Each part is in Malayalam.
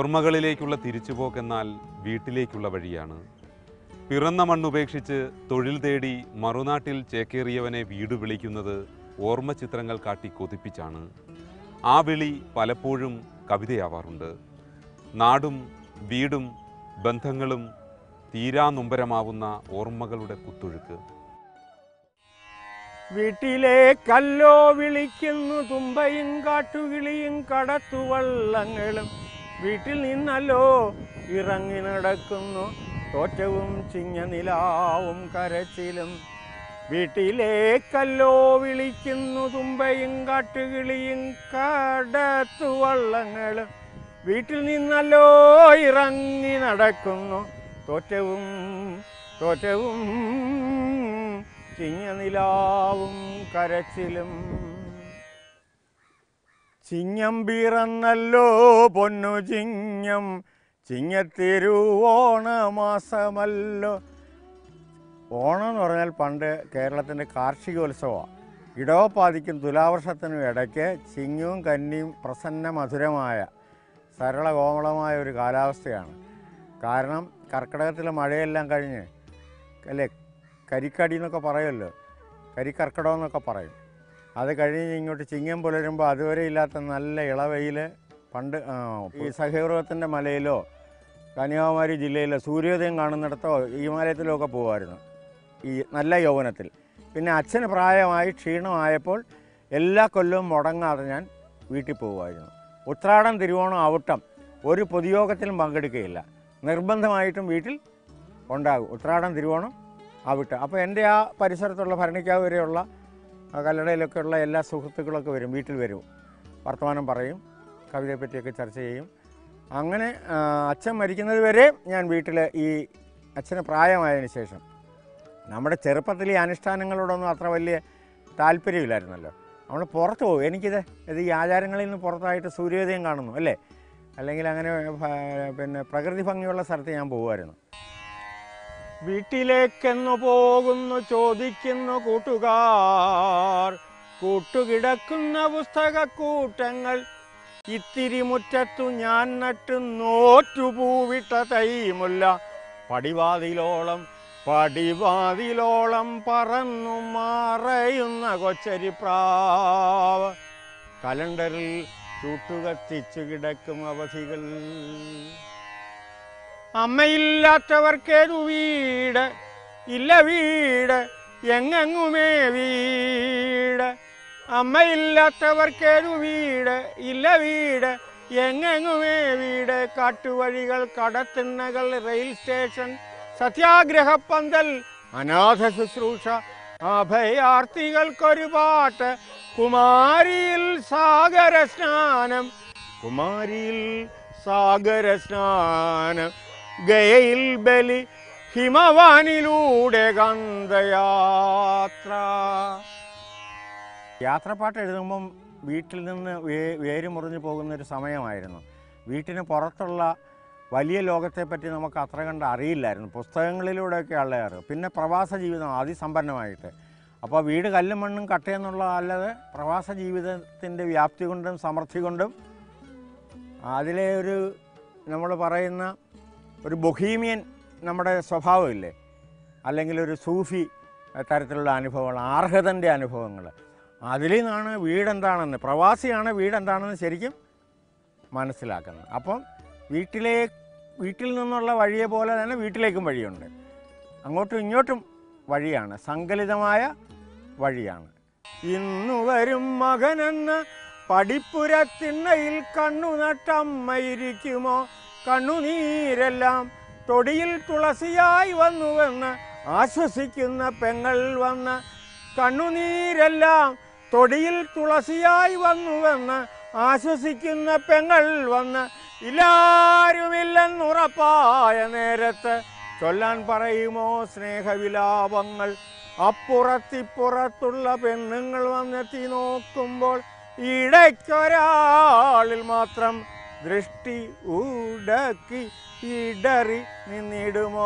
ഓർമ്മകളിലേക്കുള്ള തിരിച്ചുപോക്കെന്നാൽ വീട്ടിലേക്കുള്ള വഴിയാണ് പിറന്ന മണ്ണുപേക്ഷിച്ച് തൊഴിൽ തേടി മറുനാട്ടിൽ ചേക്കേറിയവനെ വീട് വിളിക്കുന്നത് ഓർമ്മ ചിത്രങ്ങൾ കാട്ടി കൊതിപ്പിച്ചാണ് ആ വിളി പലപ്പോഴും കവിതയാവാറുണ്ട് നാടും വീടും ബന്ധങ്ങളും തീരാ നൊമ്പരമാവുന്ന ഓർമ്മകളുടെ കുത്തൊഴുക്ക് വീട്ടിലേക്കല്ലോ വിളിക്കുന്നു തുമ്പയും കാട്ടുകിളിയും കടത്തുവള്ളങ്ങളും വീട്ടിൽ നിന്നല്ലോ ഇറങ്ങി നടക്കുന്നു തോറ്റവും ചിങ്ങ നിലാവും കരച്ചിലും വീട്ടിലേക്കല്ലോ വിളിക്കുന്നു തുമ്പയും കാട്ടുകിളിയും കടത്തുവള്ളങ്ങളും വീട്ടിൽ നിന്നല്ലോ ഇറങ്ങി നടക്കുന്നു തോറ്റവും തോറ്റവും ചിങ്ങ നിലാവും കരച്ചിലും ചിങ്ങം പിറന്നല്ലോ പൊന്നു ചിങ്ങം ചിങ്ങത്തിരുവോണ മാസമല്ലോ ഓണം എന്ന് പറഞ്ഞാൽ പണ്ട് കേരളത്തിൻ്റെ കാർഷികോത്സവമാണ് ഇടവപ്പാതിക്കും തുലാവർഷത്തിനും ഇടയ്ക്ക് ചിങ്ങവും കന്നിയും പ്രസന്ന മധുരമായ സരള കോമളമായ ഒരു കാലാവസ്ഥയാണ് കാരണം കർക്കിടകത്തിലെ മഴയെല്ലാം കഴിഞ്ഞ് അല്ലേ കരിക്കടി എന്നൊക്കെ പറയുമല്ലോ കരിക്കർക്കിടകം എന്നൊക്കെ പറയും അത് കഴിഞ്ഞ് ഇങ്ങോട്ട് ചിങ്ങം പുലരുമ്പോൾ അതുവരെ ഇല്ലാത്ത നല്ല ഇളവെയിൽ പണ്ട് ആ, ഈ സഹ്യപർവ്വത്തിൻ്റെ മലയിലോ കന്യാകുമാരി ജില്ലയിലോ സൂര്യോദയം കാണുന്നിടത്തോ ഹിമാലയത്തിലോ ഒക്കെ പോകുമായിരുന്നു ഈ നല്ല യൗവനത്തിൽ പിന്നെ അച്ഛന് പ്രായമായി ക്ഷീണമായപ്പോൾ എല്ലാ കൊല്ലവും മുടങ്ങാതെ ഞാൻ വീട്ടിൽ പോകുമായിരുന്നു ഉത്രാടം തിരുവോണം അവിട്ടം ഒരു പൊതുയോഗത്തിലും പങ്കെടുക്കുകയില്ല നിർബന്ധമായിട്ടും വീട്ടിൽ ഉണ്ടാകും ഉത്രാടം തിരുവോണം അവിട്ടം അപ്പോൾ എൻ്റെ ആ പരിസരത്തുള്ള ഭരണിക്കാവ് വരെയുള്ള ആ കല്ലടയിലൊക്കെ ഉള്ള എല്ലാ സുഹൃത്തുക്കളൊക്കെ വരും വീട്ടിൽ വരും വർത്തമാനം പറയും കവിതയെ പറ്റിയൊക്കെ ചർച്ച ചെയ്യും അങ്ങനെ ആ, അച്ഛൻ മരിക്കുന്നത് വരെ ഞാൻ വീട്ടിൽ ഈ അച്ഛന് പ്രായമായതിനു ശേഷം നമ്മുടെ ചെറുപ്പത്തിൽ ഈ അനുഷ്ഠാനങ്ങളോടൊന്നും അത്ര വലിയ താല്പര്യമില്ലായിരുന്നല്ലോ നമ്മൾ പുറത്ത് പോകും എനിക്കിത് ഇത് ഈ ആചാരങ്ങളിൽ നിന്ന് പുറത്തായിട്ട് സൂര്യോദയം കാണുന്നു അല്ലേ അല്ലെങ്കിൽ അങ്ങനെ ഭ- പിന്നെ പ്രകൃതി ഭംഗിയുള്ള സ്ഥലത്ത് ഞാൻ പോകുമായിരുന്നു വീട്ടിലേക്കെന്നു പോകുന്നു ചോദിക്കുന്നു കൂട്ടുകാർ കൂട്ടുകിടക്കുന്ന പുസ്തകക്കൂട്ടങ്ങൾ ഇത്തിരി മുറ്റത്തു ഞാൻ നട്ടു നോറ്റുപൂവിട്ട തൈമുല്ല പടിവാതിലോളം പടിവാതിലോളം പറന്നു മറയുന്ന കൊച്ചരിപ്രാവ് കലണ്ടറിൽ ചൂട്ടുകത്തിച്ചു കിടക്കും അവധികൾ അമ്മയില്ലാത്തവർക്കേതു വീട് ഇല്ല വീട് എങ്ങെങ്ങുമേ വീട് അമ്മയില്ലാത്തവർക്കേതു വീട് ഇല്ല വീട് എങ്ങെങ്ങുമേ വീട് കാട്ടുവഴികൾ കടത്തിണ്ണകൾ റെയിൽ സ്റ്റേഷൻ സത്യാഗ്രഹ പന്തൽ അനാഥ ശുശ്രൂഷ അഭയാർത്ഥികൾക്കൊരു പാട്ട് കുമാരിയിൽ സാഗര സ്നാനം കുമാരിയിൽ സാഗര സ്നാനം ഗയയിൽ ബലി ഹിമവാനിലൂടെ ഗന്ധയാത്ര യാത്രപ്പാട്ട് എഴുതുമ്പം വീട്ടിൽ നിന്ന് വേ വേര് മുറിഞ്ഞു പോകുന്ന ഒരു സമയമായിരുന്നു വീട്ടിന് പുറത്തുള്ള വലിയ ലോകത്തെപ്പറ്റി നമുക്ക് അത്ര കണ്ട് അറിയില്ലായിരുന്നു പുസ്തകങ്ങളിലൂടെയൊക്കെ അറിയാറ് പിന്നെ പ്രവാസ ജീവിതം അതിസമ്പന്നമായിട്ട് അപ്പോൾ വീട് കല്ലും മണ്ണും കട്ടയെന്നുള്ള അല്ലാതെ പ്രവാസ ജീവിതത്തിൻ്റെ വ്യാപ്തി കൊണ്ടും സമൃദ്ധി കൊണ്ടും അതിലെ ഒരു നമ്മൾ പറയുന്ന ഒരു ബൊഹീമിയൻ നമ്മുടെ സ്വഭാവമില്ലേ അല്ലെങ്കിൽ ഒരു സൂഫി തരത്തിലുള്ള അനുഭവങ്ങൾ ആർഹതൻ്റെ അനുഭവങ്ങൾ അതിൽ നിന്നാണ് വീടെന്താണെന്ന് പ്രവാസിയാണ് വീടെന്താണെന്ന് ശരിക്കും മനസ്സിലാക്കുന്നത് അപ്പം വീട്ടിലെ വീട്ടിൽ നിന്നുള്ള വഴിയെ പോലെ തന്നെ വീട്ടിലേക്കും വഴിയുണ്ട് അങ്ങോട്ടും ഇങ്ങോട്ടും വഴിയാണ് സങ്കലിതമായ വഴിയാണ് ഇന്നു വരും മകനെന്ന് പടിപ്പുരത്തിണ്ണയിൽ കണ്ണു നട്ടമ്മയിരിക്കുമോ കണ്ണുനീരെല്ലാം തൊടിയിൽ തുളസിയായി വന്നുവെന്ന് ആശ്വസിക്കുന്ന പെങ്ങൾ വന്ന് കണ്ണുനീരെല്ലാം തൊടിയിൽ തുളസിയായി വന്നുവെന്ന് ആശ്വസിക്കുന്ന പെങ്ങൾ വന്ന് ഇല്ലാരുമില്ലെന്നുറപ്പായ നേരത്ത് ചൊല്ലാൻ പറയുമോ സ്നേഹവിലാപങ്ങൾ അപ്പുറത്തിപ്പുറത്തുള്ള പെണ്ണുങ്ങൾ വന്നെത്തി നോക്കുമ്പോൾ ഇടയ്ക്കൊരാളിൽ മാത്രം ദൃഷ്ടി ഉടക്കി ഇടറി നിന്നിടുമോ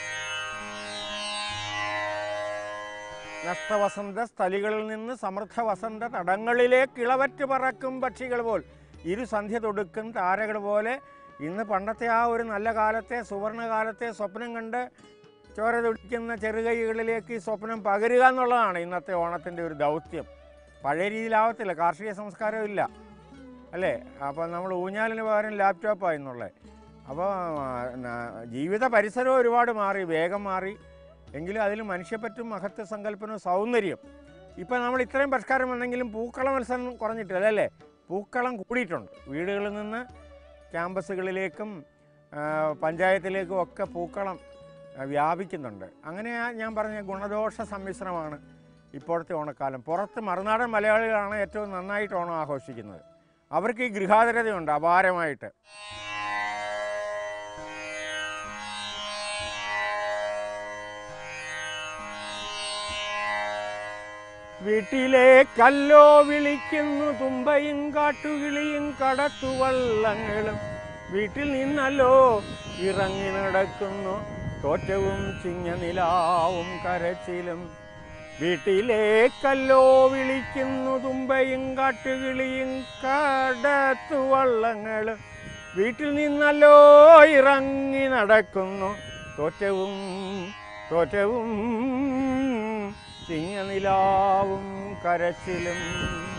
നഷ്ടവസന്ത സ്ഥലികളിൽ നിന്ന് സമൃദ്ധ വസന്ത തടങ്ങളിലേക്ക് ഇളവറ്റ് പറക്കും പക്ഷികൾ പോൽ ഇരു സന്ധ്യ തൊടുക്കും താരകൾ പോലെ ഇന്ന് പണ്ടത്തെ ആ ഒരു നല്ല കാലത്തെ സുവർണ കാലത്തെ സ്വപ്നം കണ്ട് ചോര തുടിക്കുന്ന ചെറുകൈകളിലേക്ക് ഈ സ്വപ്നം പകരുക എന്നുള്ളതാണ് ഇന്നത്തെ ഓണത്തിൻ്റെ ഒരു ദൗത്യം പഴയ രീതിയിലാവത്തില്ല കാർഷിക സംസ്കാരം ഇല്ല അല്ലേ അപ്പോൾ നമ്മൾ ഊഞ്ഞാലിന് പകരം ലാപ്ടോപ്പായി എന്നുള്ളത് അപ്പോൾ ജീവിത പരിസരവും ഒരുപാട് മാറി വേഗം മാറി എങ്കിലും അതിൽ മനുഷ്യപ്പറ്റും മഹത്വ സങ്കല്പനവും സൗന്ദര്യം ഇപ്പം നമ്മൾ ഇത്രയും പരിഷ്കാരം വന്നെങ്കിലും പൂക്കള മത്സരം കുറഞ്ഞിട്ടില്ല അല്ലേ പൂക്കളം കൂടിയിട്ടുണ്ട് വീടുകളിൽ നിന്ന് ക്യാമ്പസുകളിലേക്കും ആ, പഞ്ചായത്തിലേക്കും ഒക്കെ പൂക്കളം ആ, വ്യാപിക്കുന്നുണ്ട് അങ്ങനെ ആ ഞാൻ പറഞ്ഞ ഗുണദോഷ സമ്മിശ്രമാണ് ഇപ്പോഴത്തെ ഓണക്കാലം പുറത്ത് മറുനാടൻ മലയാളികളാണ് ഏറ്റവും നന്നായിട്ട് ഓണം ആഘോഷിക്കുന്നത് അവർക്ക് ഈ ഗൃഹാതുരതയുണ്ട് അപാരമായിട്ട് വീട്ടിലെ കല്ലോ വിളിക്കുന്നു തുമ്പയും കാട്ടുകിളിയും കടത്തുവള്ളങ്ങളും വീട്ടിൽ നിന്നല്ലോ ഇറങ്ങി നടക്കുന്നു തോറ്റവും ചിങ്ങ നിലാവും കരച്ചിലും വീട്ടിലെ കല്ലോ വിളിക്കുന്നു തുമ്പയും കാട്ടുകിളിയും കടത്തുവള്ളങ്ങളും വീട്ടിൽ നിന്നല്ലോ ഇറങ്ങി നടക്കുന്നു തോറ്റവും തോറ്റവും ചിങ്ങനിലാവും കരച്ചിലും